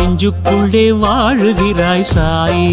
நெஞ்சுக்குள்ளே வாழுகிறாய் சாயி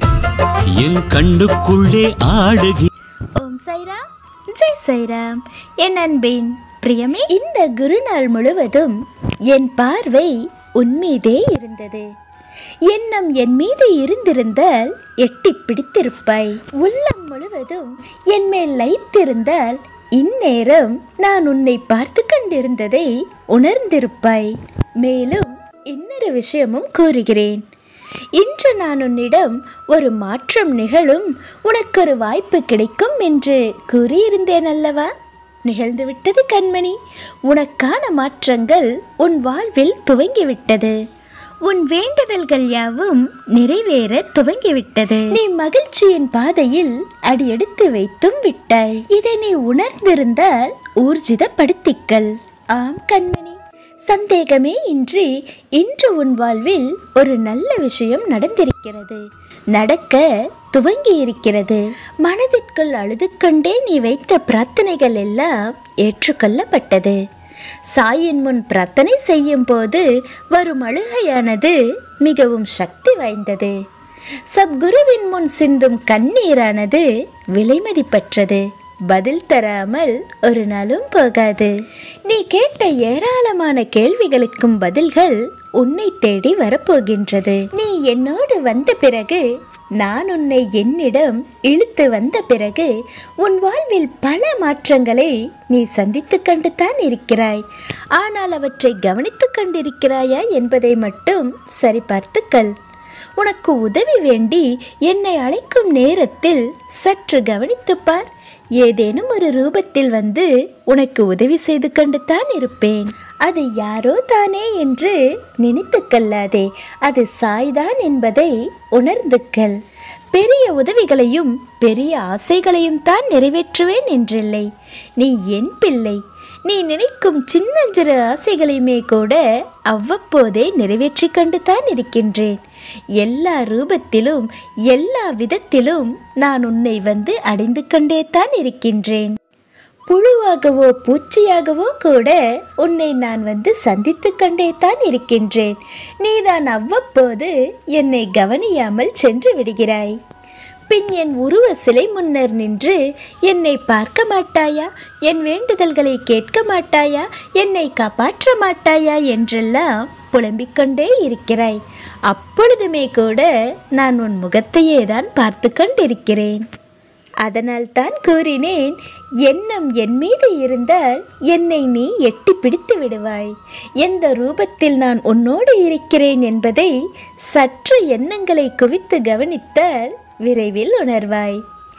என் கண்ணுக்குள்ளே ஆடுகி ஓம் சைராம் ஜெய் சைராம் என் அன்பின் பிரியமே இந்த குருநாள் முழுவதும் என் பார்வை உன்மீதே இருந்தது எண்ணம் என் மீது இருந்திருந்தால் எட்டி பிடித்திருப்பாய் உள்ளம் முழுவதும் என் மேல் லைத்திருந்தால் இந்நேரம் நான் உன்னை பார்த்து கொண்டிருந்ததை உணர்ந்திருப்பாய் மேலும் இன்னொரு விஷயமும் கூறுகிறேன் இன்று நான் உன்னிடம் ஒரு மாற்றம் நிகழும் உனக்கொரு வாய்ப்பு கிடைக்கும் என்று கூறியிருந்தேன் அல்லவா நிகழ்ந்துவிட்டது கண்மணி உனக்கான மாற்றங்கள் உன் வாழ்வில் துவங்கிவிட்டது உன் வேண்டுதல்கள் யாவும் நிறைவேற துவங்கிவிட்டது நீ மகிழ்ச்சியின் பாதையில் அடியெடுத்து வைத்தும் விட்டாய் இதை நீ உணர்ந்திருந்தால் ஊர்ஜிதப்படுத்திக்கல் ஆம் கண்மணி சந்தேகமே இன்றி இன்று உன் வாழ்வில் ஒரு நல்ல விஷயம் நடந்திருக்கிறது நடக்க துவங்கி இருக்கிறது மனதிற்குள் அழுது கொண்டே நீ வைத்த பிரார்த்தனைகள் எல்லாம் ஏற்றுக்கொள்ளப்பட்டது சாயின் முன் பிரார்த்தனை செய்யும் போது வரும் அழுகையானது மிகவும் சக்தி வாய்ந்தது சத்குருவின் முன் சிந்தும் கண்ணீரானது விலைமதிப்பற்றது பதில் தராமல் ஒரு நாளும் போகாது நீ கேட்ட ஏராளமான கேள்விகளுக்கும் பதில்கள் உன்னை தேடி வரப்போகின்றது நீ என்னோடு வந்த பிறகு நான் உன்னை என்னிடம் இழுத்து வந்த பிறகு உன் வாழ்வில் பல மாற்றங்களை நீ சந்தித்து கண்டு தான் இருக்கிறாய் ஆனால் அவற்றை கவனித்துக் கொண்டிருக்கிறாயா என்பதை மட்டும் சரிபார்த்துக்கள் உனக்கு உதவி வேண்டி என்னை அழைக்கும் நேரத்தில் சற்று கவனித்துப் பார் ஏதேனும் ஒரு ரூபத்தில் வந்து உனக்கு உதவி செய்து கொண்டு தான் இருப்பேன் அது யாரோ தானே என்று நினைத்து கொள்ளாதே அது சாய்தான் என்பதை உணர்ந்துக்கள் பெரிய உதவிகளையும் பெரிய ஆசைகளையும் தான் நிறைவேற்றுவேன் என்றில்லை நீ என் பிள்ளை நீ நினைக்கும் சின்னஞ்சிறு ஆசைகளையுமே கூட அவ்வப்போதே நிறைவேற்றி கொண்டு தான் இருக்கின்றேன் எல்லா ரூபத்திலும் எல்லா விதத்திலும் நான் உன்னை வந்து அடைந்து கொண்டே தான் இருக்கின்றேன் புழுவாகவோ பூச்சியாகவோ கூட உன்னை நான் வந்து சந்தித்து கொண்டே தான் இருக்கின்றேன் நீதான் அவ்வப்போது என்னை கவனியாமல் சென்று விடுகிறாய் பின் என் உருவ சிலை முன்னர் நின்று என்னை பார்க்க மாட்டாயா என் வேண்டுதல்களை கேட்க மாட்டாயா என்னை காப்பாற்ற மாட்டாயா என்றெல்லாம் புலம்பிக் கொண்டே இருக்கிறாய் அப்பொழுதுமே கூட நான் உன் முகத்தையே தான் பார்த்து கொண்டிருக்கிறேன் அதனால் தான் கூறினேன் எண்ணம் என் மீது இருந்தால் என்னை நீ எட்டி பிடித்து விடுவாய் எந்த ரூபத்தில் நான் உன்னோடு இருக்கிறேன் என்பதை சற்று எண்ணங்களை குவித்து கவனித்தால் விரைவில் உணர்வாய்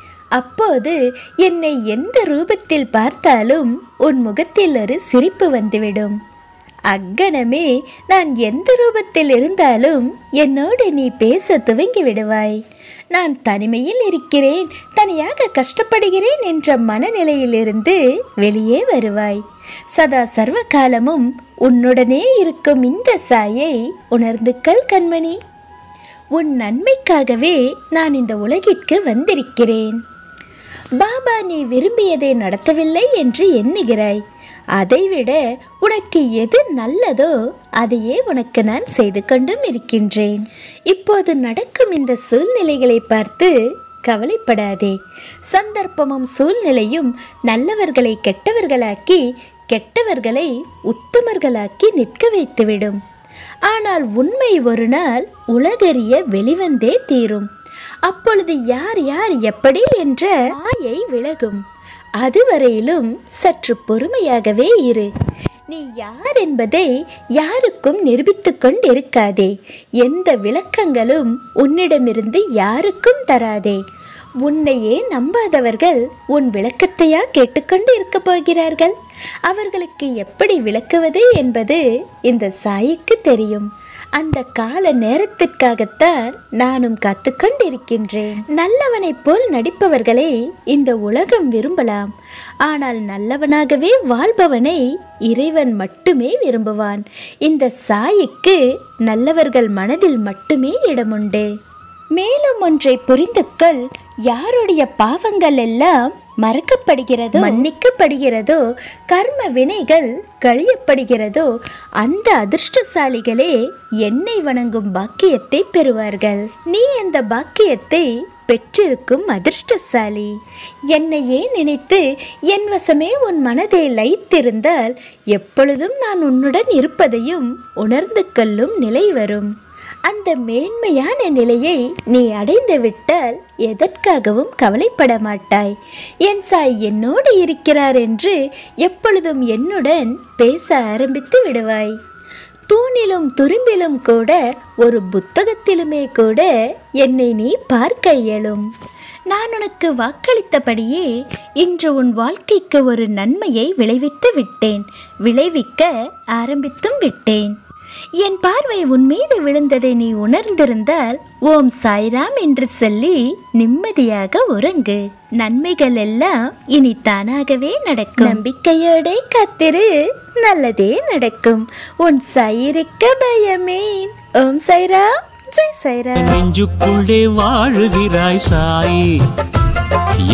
அப்போது என்னை எந்த ரூபத்தில் பார்த்தாலும் உன் முகத்தில் ஒரு சிரிப்பு வந்துவிடும் அக்கணமே நான் எந்த ரூபத்தில் இருந்தாலும் என்னோடு நீ பேச துவங்கி விடுவாய் நான் தனிமையில் இருக்கிறேன் தனியாக கஷ்டப்படுகிறேன் என்ற மனநிலையிலிருந்து வெளியே வருவாய் சதா சர்வ காலமும் உன்னுடனே இருக்கும் இந்த சாயை உணர்ந்துக்கள் கண்மணி உன் நன்மைக்காகவே நான் இந்த உலகிற்கு வந்திருக்கிறேன் பாபா நீ விரும்பியதை நடத்தவில்லை என்று எண்ணுகிறாய் அதைவிட உனக்கு எது நல்லதோ அதையே உனக்கு நான் செய்து கொண்டும் இருக்கின்றேன் இப்போது நடக்கும் இந்த சூழ்நிலைகளை பார்த்து கவலைப்படாதே சந்தர்ப்பமும் சூழ்நிலையும் நல்லவர்களை கெட்டவர்களாக்கி கெட்டவர்களை உத்தமர்களாக்கி நிற்க வைத்துவிடும் ஆனால் உண்மை ஒரு நாள் உலகறிய வெளிவந்தே தீரும் அப்பொழுது யார் யார் எப்படி என்ற மாயை விலகும் அதுவரையிலும் சற்று பொறுமையாகவே இரு நீ யார் என்பதை யாருக்கும் நிரூபித்துக் கொண்டிருக்காதே எந்த விளக்கங்களும் உன்னிடமிருந்து யாருக்கும் தராதே உன்னையே நம்பாதவர்கள் உன் விளக்கத்தையா கேட்டுக்கொண்டு இருக்க போகிறார்கள் அவர்களுக்கு எப்படி விளக்குவது என்பது இந்த சாய்க்கு தெரியும் அந்த கால நேரத்திற்காகத்தான் நானும் காத்துக்கொண்டிருக்கின்றேன் நல்லவனைப் போல் நடிப்பவர்களை இந்த உலகம் விரும்பலாம் ஆனால் நல்லவனாகவே வாழ்பவனை இறைவன் மட்டுமே விரும்புவான் இந்த சாய்க்கு நல்லவர்கள் மனதில் மட்டுமே இடமுண்டு மேலும் ஒன்றை புரிந்து கொள் யாருடைய பாவங்கள் எல்லாம் மறக்கப்படுகிறதோ மன்னிக்கப்படுகிறதோ கர்ம வினைகள் கழியப்படுகிறதோ அந்த அதிர்ஷ்டசாலிகளே என்னை வணங்கும் பாக்கியத்தை பெறுவார்கள் நீ அந்த பாக்கியத்தை பெற்றிருக்கும் அதிர்ஷ்டசாலி என்னையே நினைத்து என் வசமே உன் மனதை லைத்திருந்தால் எப்பொழுதும் நான் உன்னுடன் இருப்பதையும் உணர்ந்து கொள்ளும் நிலை வரும் அந்த மேன்மையான நிலையை நீ அடைந்து விட்டால் எதற்காகவும் கவலைப்பட மாட்டாய் என் சாய் என்னோடு இருக்கிறார் என்று எப்பொழுதும் என்னுடன் பேச ஆரம்பித்து விடுவாய் தூணிலும் துரும்பிலும் கூட ஒரு புத்தகத்திலுமே கூட என்னை நீ பார்க்க இயலும் நான் உனக்கு வாக்களித்தபடியே இன்று உன் வாழ்க்கைக்கு ஒரு நன்மையை விளைவித்து விட்டேன் விளைவிக்க ஆரம்பித்தும் விட்டேன் என் பார்வை உன் மீது விழுந்ததை நீ உணர்ந்திருந்தால் ஓம் சாய்ராம் என்று சொல்லி நிம்மதியாக உறங்கு நன்மைகள் எல்லாம் இனி தானாகவே நடக்கும் நம்பிக்கையோட காத்திரு நல்லதே நடக்கும் உன் சாயிருக்க பயமேன் ஓம் சாய்ராம் ஜெய் சாய்ராம் நெஞ்சுக்குள்ளே வாழுகிறாய் சாயி